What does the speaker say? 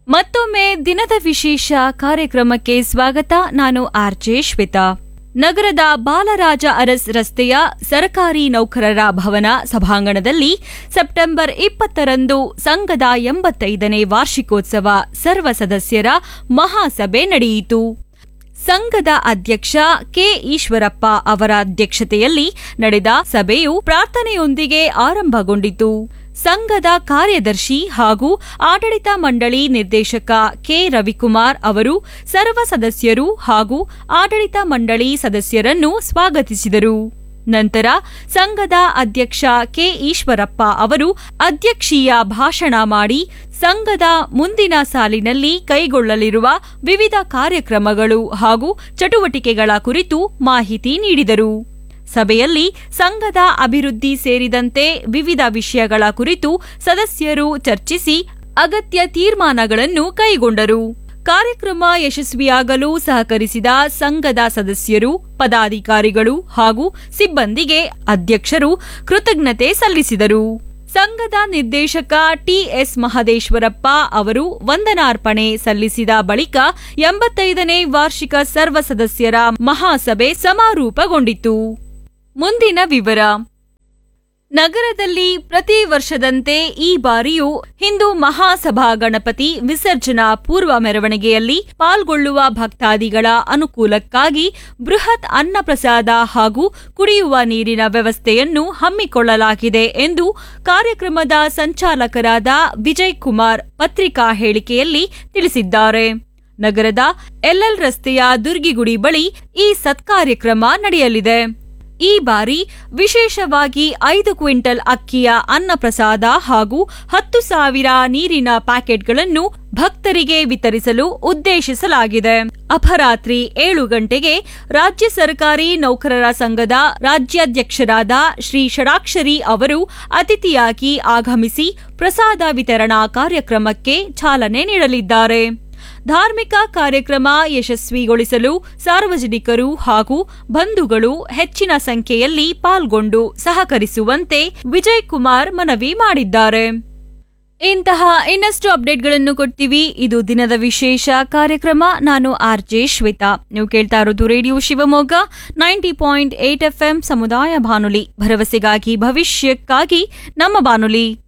ಮತ್ತೊಮ್ಮೆ ದಿನದ ವಿಶೇಷ ಕಾರ್ಯಕ್ರಮಕ್ಕೆ ಸ್ವಾಗತ ನಾನು ಆರ್ಜೆ ಶ್ವೇತಾ ನಗರದ ಬಾಲರಾಜ ಅರಸ್ ರಸ್ತೆಯ ಸರ್ಕಾರಿ ನೌಕರರ ಭವನ ಸಭಾಂಗಣದಲ್ಲಿ ಸೆಪ್ಟೆಂಬರ್ ಇಪ್ಪತ್ತರಂದು ಸಂಘದ ಎಂಬತ್ತೈದನೇ ವಾರ್ಷಿಕೋತ್ಸವ ಸರ್ವ ಸದಸ್ಯರ ಮಹಾಸಭೆ ನಡೆಯಿತು ಸಂಘದ ಅಧ್ಯಕ್ಷ ಕೆ ಈಶ್ವರಪ್ಪ ಅವರ ಅಧ್ಯಕ್ಷತೆಯಲ್ಲಿ ನಡೆದ ಸಭೆಯು ಪ್ರಾರ್ಥನೆಯೊಂದಿಗೆ ಆರಂಭಗೊಂಡಿತು ಸಂಘದ ಕಾರ್ಯದರ್ಶಿ ಹಾಗೂ ಆಡಳಿತ ಮಂಡಳಿ ನಿರ್ದೇಶಕ ಕೆ ರವಿಕುಮಾರ್ ಅವರು ಸರ್ವ ಸದಸ್ಯರು ಹಾಗೂ ಆಡಳಿತ ಮಂಡಳಿ ಸದಸ್ಯರನ್ನು ಸ್ವಾಗತಿಸಿದರು ನಂತರ ಸಂಘದ ಅಧ್ಯಕ್ಷ ಕೆ ಈಶ್ವರಪ್ಪ ಅವರು ಅಧ್ಯಕ್ಷೀಯ ಭಾಷಣ ಮಾಡಿ ಸಂಘದ ಮುಂದಿನ ಸಾಲಿನಲ್ಲಿ ಕೈಗೊಳ್ಳಲಿರುವ ವಿವಿಧ ಕಾರ್ಯಕ್ರಮಗಳು ಹಾಗೂ ಚಟುವಟಿಕೆಗಳ ಕುರಿತು ಮಾಹಿತಿ ನೀಡಿದರು ಸಭೆಯಲ್ಲಿ ಸಂಘದ ಅಭಿವೃದ್ಧಿ ಸೇರಿದಂತೆ ವಿವಿಧ ವಿಷಯಗಳ ಕುರಿತು ಸದಸ್ಯರು ಚರ್ಚಿಸಿ ಅಗತ್ಯ ತೀರ್ಮಾನಗಳನ್ನು ಕೈಗೊಂಡರು ಕಾರ್ಯಕ್ರಮ ಯಶಸ್ವಿಯಾಗಲು ಸಹಕರಿಸಿದ ಸಂಘದ ಸದಸ್ಯರು ಪದಾಧಿಕಾರಿಗಳು ಹಾಗೂ ಸಿಬ್ಬಂದಿಗೆ ಅಧ್ಯಕ್ಷರು ಕೃತಜ್ಞತೆ ಸಲ್ಲಿಸಿದರು ಸಂಘದ ನಿರ್ದೇಶಕ ಟಿಎಸ್ ಮಹದೇಶ್ವರಪ್ಪ ಅವರು ವಂದನಾರ್ಪಣೆ ಸಲ್ಲಿಸಿದ ಬಳಿಕ ಎಂಬತ್ತೈದನೇ ವಾರ್ಷಿಕ ಸರ್ವ ಸದಸ್ಯರ ಮಹಾಸಭೆ ಸಮಾರೋಪಗೊಂಡಿತು ಮುಂದಿನ ವಿವರ ನಗರದಲ್ಲಿ ಪ್ರತಿ ವರ್ಷದಂತೆ ಈ ಬಾರಿಯೂ ಹಿಂದೂ ಮಹಾಸಭಾ ಗಣಪತಿ ವಿಸರ್ಜನಾ ಪೂರ್ವ ಮೆರವಣಿಗೆಯಲ್ಲಿ ಪಾಲ್ಗೊಳ್ಳುವ ಭಕ್ತಾದಿಗಳ ಅನುಕೂಲಕ್ಕಾಗಿ ಬೃಹತ್ ಅನ್ನಪ್ರಸಾದ ಹಾಗೂ ಕುಡಿಯುವ ನೀರಿನ ವ್ಯವಸ್ಥೆಯನ್ನು ಹಮ್ಮಿಕೊಳ್ಳಲಾಗಿದೆ ಎಂದು ಕಾರ್ಯಕ್ರಮದ ಸಂಚಾಲಕರಾದ ವಿಜಯ್ ಕುಮಾರ್ ಪತ್ರಿಕಾ ಹೇಳಿಕೆಯಲ್ಲಿ ತಿಳಿಸಿದ್ದಾರೆ ನಗರದ ಎಲ್ಎಲ್ ರಸ್ತೆಯ ದುರ್ಗಿಗುಡಿ ಬಳಿ ಈ ಸತ್ಕಾರ್ಯಕ್ರಮ ನಡೆಯಲಿದೆ ಈ ಬಾರಿ ವಿಶೇಷವಾಗಿ ಐದು ಕ್ವಿಂಟಲ್ ಅಕ್ಕಿಯ ಅನ್ನಪ್ರಸಾದ ಹಾಗೂ ಹತ್ತು ಸಾವಿರ ನೀರಿನ ಪ್ಯಾಕೆಟ್ಗಳನ್ನು ಭಕ್ತರಿಗೆ ವಿತರಿಸಲು ಉದ್ದೇಶಿಸಲಾಗಿದೆ ಅಪರಾತ್ರಿ ಏಳು ಗಂಟೆಗೆ ರಾಜ್ಯ ಸರ್ಕಾರಿ ನೌಕರರ ಸಂಘದ ರಾಜ್ಯಾಧ್ಯಕ್ಷರಾದ ಶ್ರೀ ಷಡಾಕ್ಷರಿ ಅವರು ಅತಿಥಿಯಾಗಿ ಆಗಮಿಸಿ ಪ್ರಸಾದ ವಿತರಣಾ ಕಾರ್ಯಕ್ರಮಕ್ಕೆ ಚಾಲನೆ ನೀಡಲಿದ್ದಾರೆ ಧಾರ್ಮಿಕ ಕಾರ್ಯಕ್ರಮ ಯಶಸ್ವಿಗೊಳಿಸಲು ಸಾರ್ವಜನಿಕರು ಹಾಗೂ ಬಂಧುಗಳು ಹೆಚ್ಚಿನ ಸಂಖ್ಯೆಯಲ್ಲಿ ಪಾಲ್ಗೊಂಡು ಸಹಕರಿಸುವಂತೆ ವಿಜಯ್ ಕುಮಾರ್ ಮನವಿ ಮಾಡಿದ್ದಾರೆ ಇಂತಹ ಇನ್ನಷ್ಟು ಅಪ್ಡೇಟ್ಗಳನ್ನು ಕೊಡ್ತೀವಿ ಇದು ದಿನದ ವಿಶೇಷ ಕಾರ್ಯಕ್ರಮ ನಾನು ಆರ್ ಜೆ ಶ್ವೇತಾ ನೀವು ಕೇಳ್ತಾ ಇರೋದು radio Shivamogga ninety point eight FM ಸಮುದಾಯ ಬಾನುಲಿ ಭರವಸೆಗಾಗಿ ಭವಿಷ್ಯಕ್ಕಾಗಿ ನಮ್ಮ ಬಾನುಲಿ